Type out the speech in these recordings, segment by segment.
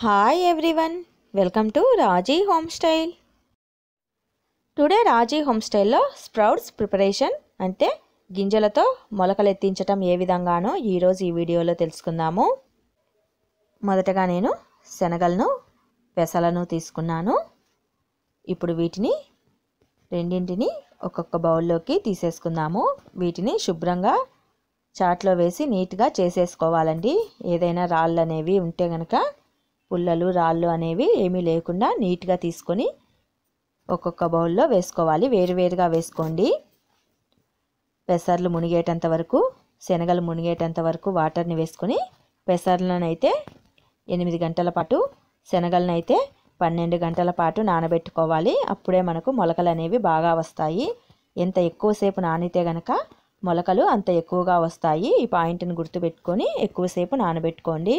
hi everyone welcome to Raji home style today Raji home స్టైల్లో sprouts preparation అంటే గింజలతో మొలకలెత్తించటం ఏ విధంగానో ఈరోజు ఈ వీడియోలో తెలుసుకుందాము మొదటగా నేను శనగలను పెసలను తీసుకున్నాను ఇప్పుడు వీటిని రెండింటిని ఒక్కొక్క బౌల్లోకి తీసేసుకుందాము వీటిని శుభ్రంగా చాట్లో వేసి నీట్గా చేసేసుకోవాలండి ఏదైనా రాళ్ళు అనేవి ఉంటే కనుక పుల్లలు రాళ్ళు అనేవి ఏమీ లేకుండా నీట్గా తీసుకొని ఒక్కొక్క బౌల్లో వేసుకోవాలి వేరువేరుగా వేసుకోండి పెసర్లు మునిగేటంత వరకు శనగలు మునిగేటంత వరకు వాటర్ని వేసుకొని పెసర్లను అయితే ఎనిమిది గంటల పాటు శనగలను అయితే పన్నెండు గంటల పాటు నానబెట్టుకోవాలి అప్పుడే మనకు మొలకలు అనేవి బాగా వస్తాయి ఎంత ఎక్కువసేపు నానితే గనక మొలకలు అంత ఎక్కువగా వస్తాయి ఈ పాయింట్ని గుర్తుపెట్టుకొని ఎక్కువసేపు నానబెట్టుకోండి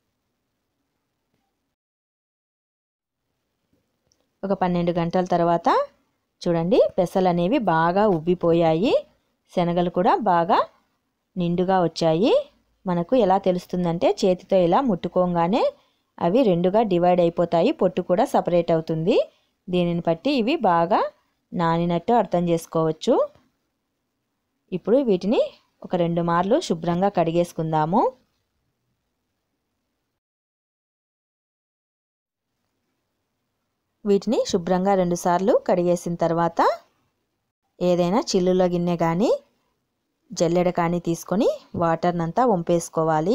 ఒక పన్నెండు గంటల తర్వాత చూడండి పెసలు అనేవి బాగా ఉబ్బిపోయాయి శనగలు కూడా బాగా నిండుగా వచ్చాయి మనకు ఎలా తెలుస్తుందంటే చేతితో ఇలా ముట్టుకోగానే అవి రెండుగా డివైడ్ అయిపోతాయి పొట్టు కూడా సపరేట్ అవుతుంది దీనిని బట్టి ఇవి బాగా నానినట్టు అర్థం చేసుకోవచ్చు ఇప్పుడు వీటిని ఒక రెండు మార్లు శుభ్రంగా కడిగేసుకుందాము వీటిని శుభ్రంగా రెండుసార్లు కడిగేసిన తర్వాత ఏదైనా చిల్లుల గిన్నె కానీ జల్లెడ కానీ తీసుకొని వాటర్నంతా వంపేసుకోవాలి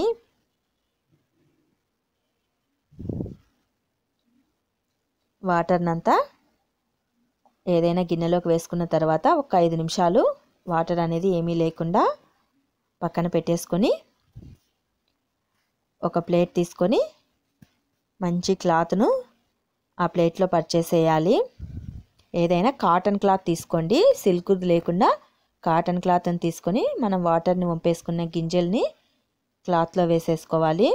వాటర్నంతా ఏదైనా గిన్నెలోకి వేసుకున్న తర్వాత ఒక ఐదు నిమిషాలు వాటర్ అనేది ఏమీ లేకుండా పక్కన పెట్టేసుకొని ఒక ప్లేట్ తీసుకొని మంచి క్లాత్ను ఆ ప్లేట్లో పరిచేసేయాలి ఏదైనా కాటన్ క్లాత్ తీసుకోండి సిల్క్ది లేకుండా కాటన్ క్లాత్ని తీసుకొని మనం వాటర్ని వంపేసుకున్న గింజల్ని క్లాత్లో వేసేసుకోవాలి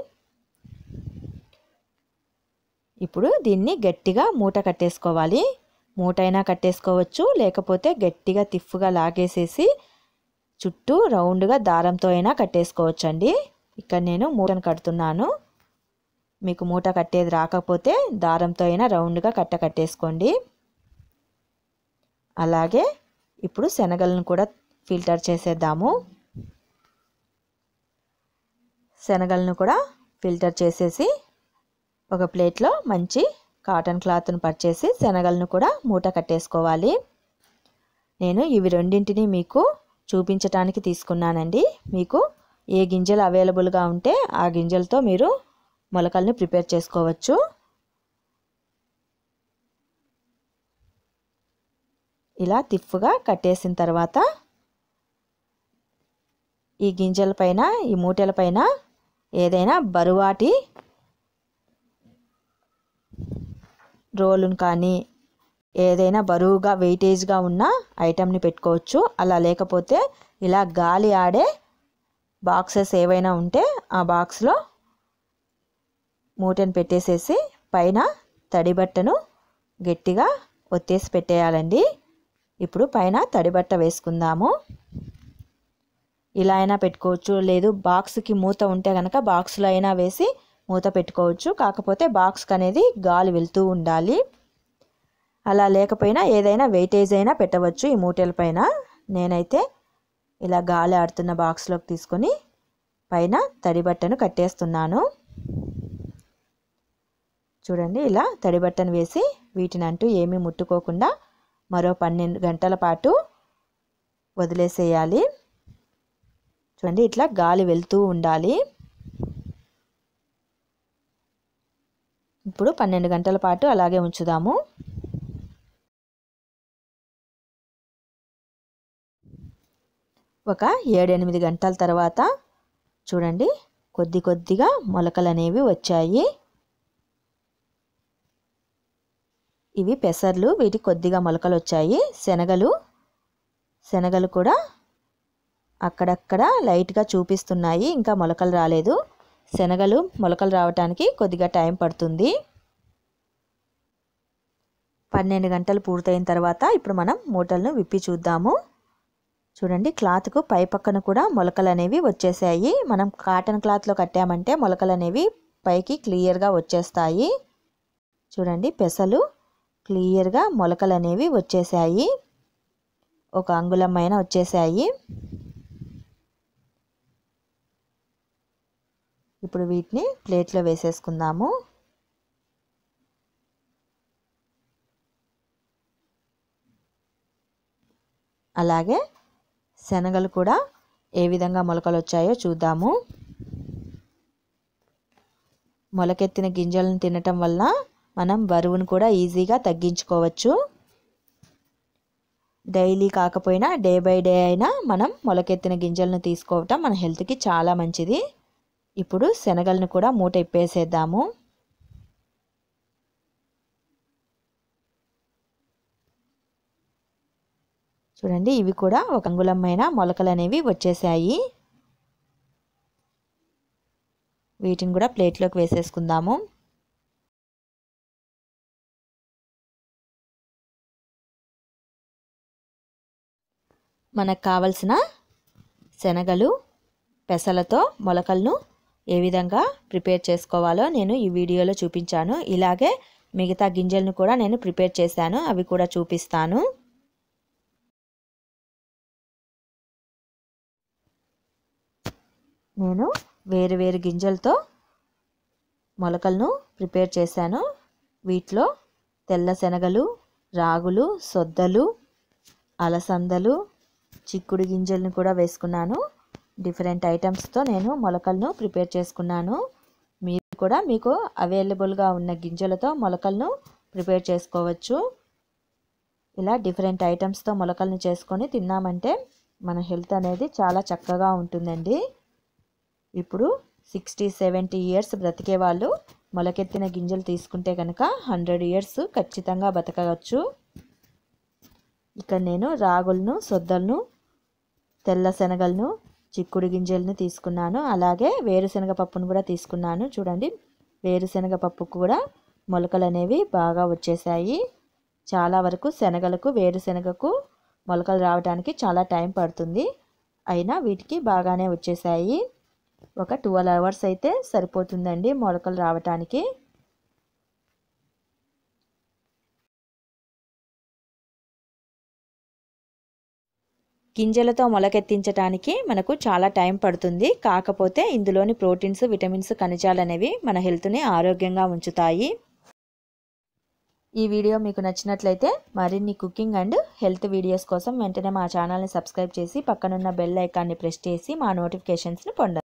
ఇప్పుడు దీన్ని గట్టిగా మూట కట్టేసుకోవాలి మూట అయినా కట్టేసుకోవచ్చు లేకపోతే గట్టిగా తిఫ్ఫుగా లాగేసేసి చుట్టూ రౌండ్గా దారంతో అయినా కట్టేసుకోవచ్చు అండి ఇక్కడ నేను మూటను కడుతున్నాను మీకు మూట కట్టేది రాకపోతే దారంతో అయినా రౌండ్గా కట్ట కట్టేసుకోండి అలాగే ఇప్పుడు శనగలను కూడా ఫిల్టర్ చేసేద్దాము శనగలను కూడా ఫిల్టర్ చేసేసి ఒక ప్లేట్లో మంచి కాటన్ క్లాత్ను పరిచేసి శనగలను కూడా మూట కట్టేసుకోవాలి నేను ఇవి రెండింటిని మీకు చూపించటానికి తీసుకున్నానండి మీకు ఏ గింజలు అవైలబుల్గా ఉంటే ఆ గింజలతో మీరు మొలకల్ని ప్రిపేర్ చేసుకోవచ్చు ఇలా తిఫ్ఫుగా కట్టేసిన తర్వాత ఈ గింజల పైన ఈ మూటల పైన ఏదైనా బరువాటి రోలును కానీ ఏదైనా బరువుగా వెయిటేజ్గా ఉన్న ఐటెంని పెట్టుకోవచ్చు అలా లేకపోతే ఇలా గాలి ఆడే బాక్సెస్ ఏవైనా ఉంటే ఆ బాక్స్లో మూటను పెట్టేసేసి పైన తడి బట్టను గట్టిగా ఒత్తేసి పెట్టేయాలండి ఇప్పుడు పైన తడి బట్ట వేసుకుందాము ఇలా అయినా పెట్టుకోవచ్చు లేదు బాక్స్కి మూత ఉంటే కనుక బాక్స్లో అయినా వేసి మూత పెట్టుకోవచ్చు కాకపోతే బాక్స్కి అనేది గాలి వెళ్తూ ఉండాలి అలా లేకపోయినా ఏదైనా వెయిటేజ్ అయినా పెట్టవచ్చు ఈ మూటల పైన నేనైతే ఇలా గాలి ఆడుతున్న బాక్స్లోకి తీసుకొని పైన తడి బట్టను కట్టేస్తున్నాను చూడండి ఇలా తడి బట్టను వేసి వీటిని అంటూ ఏమీ ముట్టుకోకుండా మరో పన్నెండు గంటల పాటు వదిలేసేయాలి చూడండి ఇట్లా గాలి వెళ్తూ ఉండాలి ఇప్పుడు పన్నెండు గంటల పాటు అలాగే ఉంచుదాము ఒక ఏడెనిమిది గంటల తర్వాత చూడండి కొద్ది కొద్దిగా మొలకలు అనేవి వచ్చాయి ఇవి పెసర్లు వీటికి కొద్దిగా మొలకలు వచ్చాయి శనగలు శనగలు కూడా అక్కడక్కడ లైట్గా చూపిస్తున్నాయి ఇంకా మొలకలు రాలేదు శనగలు మొలకలు రావటానికి కొద్దిగా టైం పడుతుంది పన్నెండు గంటలు పూర్తయిన తర్వాత ఇప్పుడు మనం మూటలను విప్పి చూద్దాము చూడండి క్లాత్కు పై పక్కన కూడా మొలకలు అనేవి వచ్చేసాయి మనం కాటన్ క్లాత్లో కట్టామంటే మొలకలు అనేవి పైకి క్లియర్గా వచ్చేస్తాయి చూడండి పెసలు క్లియర్గా మొలకలు అనేవి వచ్చేసాయి ఒక అంగుళమైన వచ్చేసాయి ఇప్పుడు వీటిని ప్లేట్లో వేసేసుకుందాము అలాగే శనగలు కూడా ఏ విధంగా మొలకలు వచ్చాయో చూద్దాము మొలకెత్తిన గింజలను తినటం వల్ల మనం బరువును కూడా ఈజీగా తగ్గించుకోవచ్చు డైలీ కాకపోయినా డే బై డే అయినా మనం మొలకెత్తిన గింజలను తీసుకోవటం మన హెల్త్కి చాలా మంచిది ఇప్పుడు శనగలను కూడా మూట ఇప్పేసేద్దాము చూడండి ఇవి కూడా ఒక అంగుళమైన మొలకలు అనేవి వచ్చేసాయి వీటిని కూడా ప్లేట్లోకి వేసేసుకుందాము మనకు కావలసిన శనగలు పెసలతో మొలకలను ఏ విధంగా ప్రిపేర్ చేసుకోవాలో నేను ఈ వీడియోలో చూపించాను ఇలాగే మిగతా గింజలను కూడా నేను ప్రిపేర్ చేశాను అవి కూడా చూపిస్తాను నేను వేరు వేరు గింజలతో మొలకలను ప్రిపేర్ చేశాను వీటిలో తెల్ల శనగలు రాగులు సొద్దలు అలసందలు చిక్కుడు గింజలను కూడా వేసుకున్నాను డిఫరెంట్ ఐటమ్స్తో నేను మొలకలను ప్రిపేర్ చేసుకున్నాను మీరు కూడా మీకు అవైలబుల్గా ఉన్న గింజలతో మొలకలను ప్రిపేర్ చేసుకోవచ్చు ఇలా డిఫరెంట్ ఐటమ్స్తో మొలకలను చేసుకొని తిన్నామంటే మన హెల్త్ అనేది చాలా చక్కగా ఉంటుందండి ఇప్పుడు సిక్స్టీ సెవెంటీ ఇయర్స్ బ్రతికే వాళ్ళు మొలకెత్తిన గింజలు తీసుకుంటే కనుక హండ్రెడ్ ఇయర్స్ ఖచ్చితంగా బతకవచ్చు ఇక్కడ నేను రాగులను సొద్దలను తెల్ల శనగలను చిక్కుడు గింజలను తీసుకున్నాను అలాగే వేరుశనగ పప్పును కూడా తీసుకున్నాను చూడండి వేరుశనగ పప్పు కూడా మొలకలు అనేవి బాగా వచ్చేసాయి చాలా వరకు శనగలకు వేరుశనగకు మొలకలు రావడానికి చాలా టైం పడుతుంది అయినా వీటికి బాగానే వచ్చేసాయి ఒక ట్వెల్వ్ అవర్స్ అయితే సరిపోతుందండి మొలకలు రావటానికి గింజలతో మొలకెత్తించడానికి మనకు చాలా టైం పడుతుంది కాకపోతే ఇందులోని ప్రోటీన్స్ విటమిన్స్ ఖనిజాలు అనేవి మన హెల్త్ని ఆరోగ్యంగా ఉంచుతాయి ఈ వీడియో మీకు నచ్చినట్లయితే మరిన్ని కుకింగ్ అండ్ హెల్త్ వీడియోస్ కోసం వెంటనే మా ఛానల్ని సబ్స్క్రైబ్ చేసి పక్కనున్న బెల్ ఐకాన్ని ప్రెస్ చేసి మా నోటిఫికేషన్స్ని పొందండి